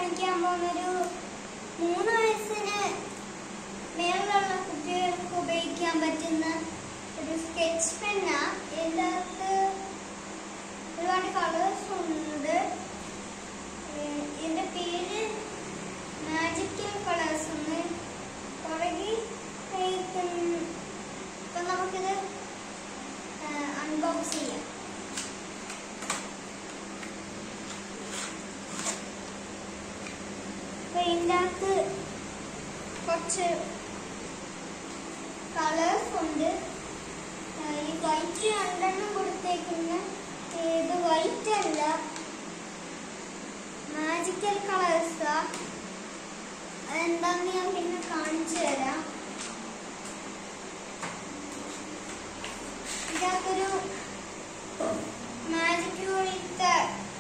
കാണിക്കാൻ പോകുന്നൊരു മൂന്ന് വയസ്സിന് മേലുള്ള കുട്ടികൾക്ക് ഉപയോഗിക്കാൻ പറ്റുന്ന ഒരു സ്കെച്ച് പെന്നാ ഇതിൻ്റെ അകത്ത് ഒരുപാട് കളേഴ്സ് ഉണ്ട് ഏഹ് ഇതിന്റെ പേര് മാജിക്കൽ കളേഴ്സ് എന്ന് പുറകിൽ ഇപ്പൊ നമുക്കിത് അൺബോക്സ് ചെയ്യാം അപ്പൊ ഇതിൻ്റെ അകത്ത് കുറച്ച് കളേഴ്സ് ഉണ്ട് ആ, ഈ വൈറ്റ് രണ്ടെണ്ണം കൊടുത്തേക്കുന്ന ഇത് വൈറ്റ് അല്ല മാജിക്കൽ കളേഴ്സാ അതെന്താന്ന് ഞാൻ പിന്നെ കാണിച്ചു തരാം ഇതിനകത്തൊരു മാജിക് പോലത്തെ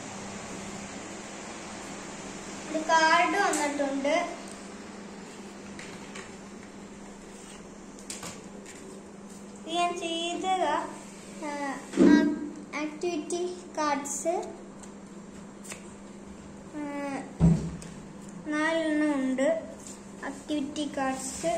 ഒരു കാർഡ് വന്നിട്ടുണ്ട് ഇത് ഞാൻ ചെയ്തത് ആക്ടിവിറ്റി കാർഡ്സ് നാലെണ്ണം ഉണ്ട് ആക്ടിവിറ്റി കാർഡ്സ്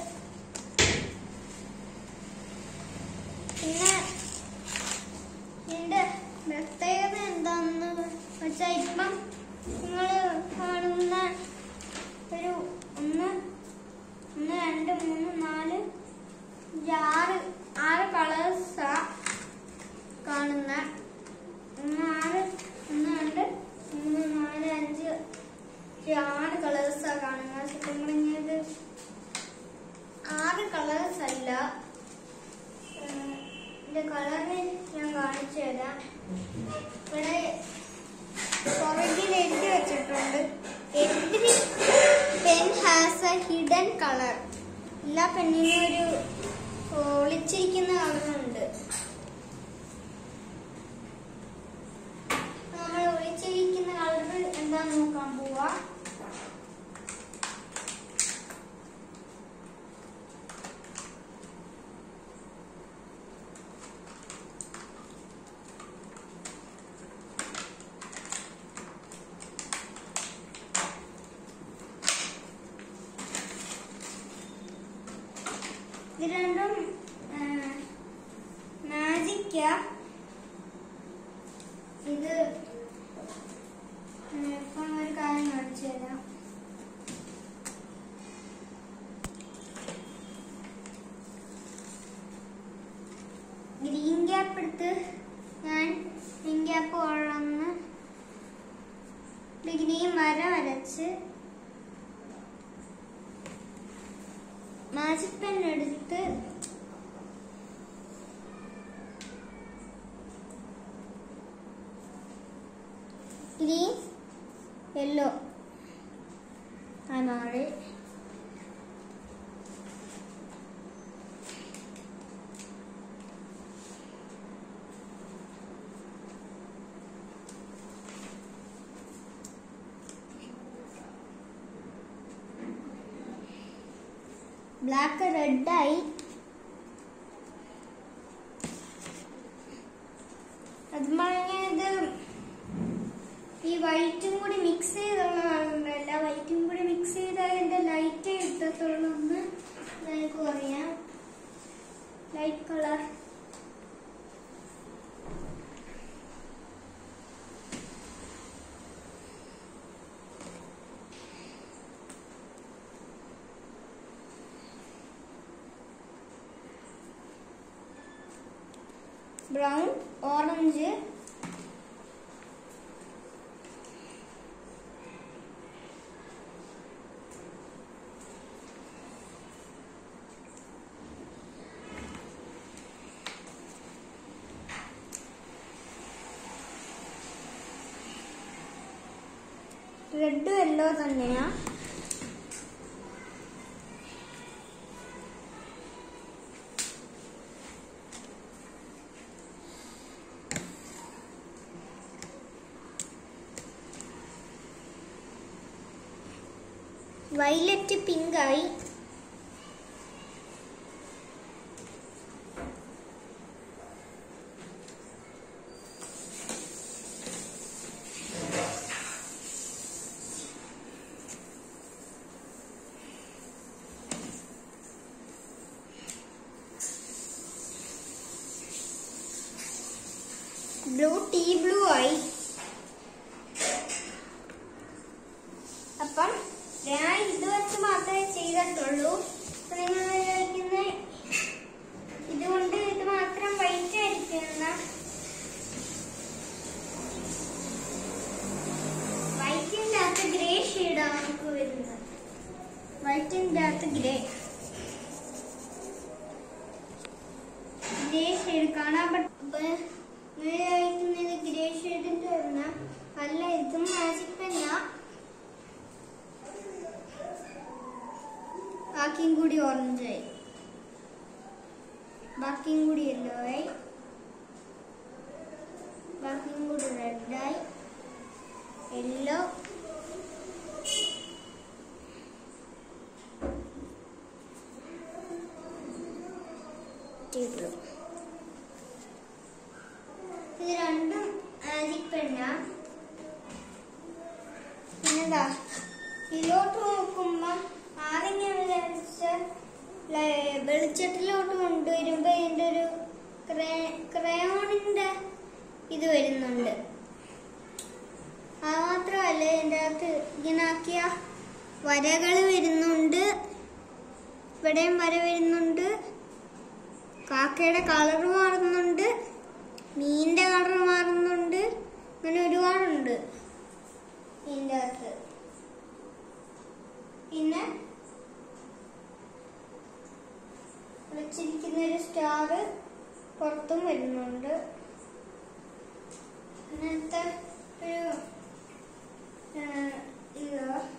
പിന്നെ ഇതിന്റെ പ്രത്യേകത എന്താണെന്ന് വെച്ചാൽ ഇപ്പം നിങ്ങൾ കാണുന്ന ഒരു ഒന്ന് ഒന്ന് രണ്ട് മൂന്ന് നാല് അഞ്ച് ആറ് ആറ് കളേഴ്സാ കാണുന്ന ഒന്ന് ആറ് ഒന്ന് രണ്ട് മൂന്ന് നാല് അഞ്ച് ഒരു ആറ് കളേഴ്സാ കാണുന്നത് സത്യം പറഞ്ഞത് ആറ് കളേഴ്സ് അല്ല ഏഹ് ഇതിന്റെ കളറ് ഞാൻ കാണിച്ചു തരാം ഇവിടെ പുറകിൽ എഴുതി വെച്ചിട്ടുണ്ട് every pen has a hidden colour എല്ലാ പെണ്ണിനും ഒരു ഒളിച്ചിരിക്കുന്ന കളറുണ്ട് നമ്മൾ ഒളിച്ചിരിക്കുന്ന കളർ എന്താന്ന് നോക്കാൻ പോവാ ഇത് രണ്ടും മാജിക്ക ഇത് ആ, ഇപ്പം ഒരു കാര്യം കാണിച്ചു തരാം ഗ്രീൻ ക്യാപ്പ് എടുത്ത് ഞാൻ ഗ്രീൻ ക്യാപ്പ് കൊള്ളുന്ന ഒരു ഗ്രീൻ വര വരച്ച് മാജിക് പെൻ എടുത്ത് ഗ്രീൻ യെല്ലോ ആ മാറി ബ്ലാക്ക് റെഡായി അത് പറഞ്ഞത് ഈ വൈറ്റും കൂടി മിക്സ് ചെയ്തുള്ള കളറുണ്ടല്ല വൈറ്റും കൂടി മിക്സ് ചെയ്താൽ അതിന്റെ ലൈറ്റ് കിട്ടത്തുള്ളൂ എന്ന് എനിക്ക് അറിയാം light colour brown orange red yellow തന്നെയാ വൈലറ്റ് പിങ്കായി ഷെയ്ഡാണ് നമുക്ക് വരുന്നത് വൈറ്റിൻ്റെ അകത്ത് ഗ്രേ ഗ്രേ ഷെയ്ഡ് കാണാൻ പറ്റുന്നത് ഗ്രേ ഷെയ്ഡിന്റെ വരുന്ന അല്ല ഇതും മാജിക് പെന്ന ബാക്കിയും കൂടി ഓറഞ്ച് ആയി ബാക്കിയും കൂടി യെല്ലോ ആയി ബാക്കിയും കൂടി റെഡ് ആയി യെല്ലോ ചെയ്തു ഇത് രണ്ടും മാജിക് പെണ്ണ പിന്നെന്താ ഇതിലോട്ട് നോക്കുമ്പം ആദ്യം ഞാൻ വിചാരിച്ച ല- വെളിച്ചത്തിലോട്ട് കൊണ്ടുവരുമ്പോ ഇതിന്റെ ഒരു ക്രയോണിന്റെ ഇത് വരുന്നുണ്ട് അത് മാത്രമല്ല ഇതിന്റെ അകത്ത് ഇങ്ങനെ ആക്കിയ വരകൾ വരുന്നുണ്ട് ഇവിടെയും വര വരുന്നുണ്ട് കാക്കയുടെ കളർ മാറുന്നുണ്ട് മീനിന്റെ കളർ മാറുന്നുണ്ട് അങ്ങനെ ഒരുപാടുണ്ട് ഇതിന്റെ അകത്ത് പിന്നെ വെച്ചിരിക്കുന്ന ഒരു സ്റ്റാർ പുറത്തും വരുന്നുണ്ട് അങ്ങനത്തെ ഒരു ആ, ഇത്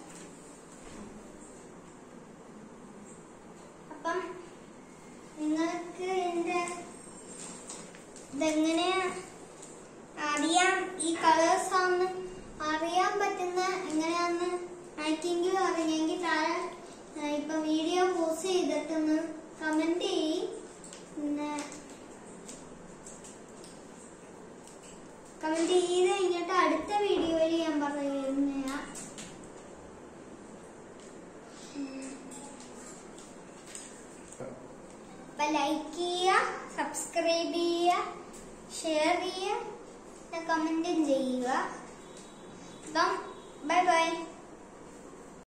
അപ്പം നിങ്ങൾക്ക് എന്റെ ഇതെങ്ങനെ അറിയാം ഈ കളേഴ്സ് ആണെന്ന് അറിയാൻ പറ്റുന്ന എങ്ങനെയാന്ന് ആർക്കെങ്കിലും അറിയാമെങ്കിൽ താഴെ ആ, ഇപ്പൊ വീഡിയോ പോസ്റ്റ് ചെയ്തിട്ടൊന്ന് കമന്റ് ചെയ്യും പിന്നെ കമന്റ് ചെയ്ത് കഴിഞ്ഞിട്ട് അടുത്ത വീഡിയോയിൽ ഞാൻ പറയുന്നയാ അപ്പൊ ലൈക്ക് ചെയ്യുക സബ്സ്ക്രൈബ് ചെയ്യുക ഷെയർ ചെയ്യുക കമന്റും ചെയ്യുക അപ്പം ബൈ ബൈ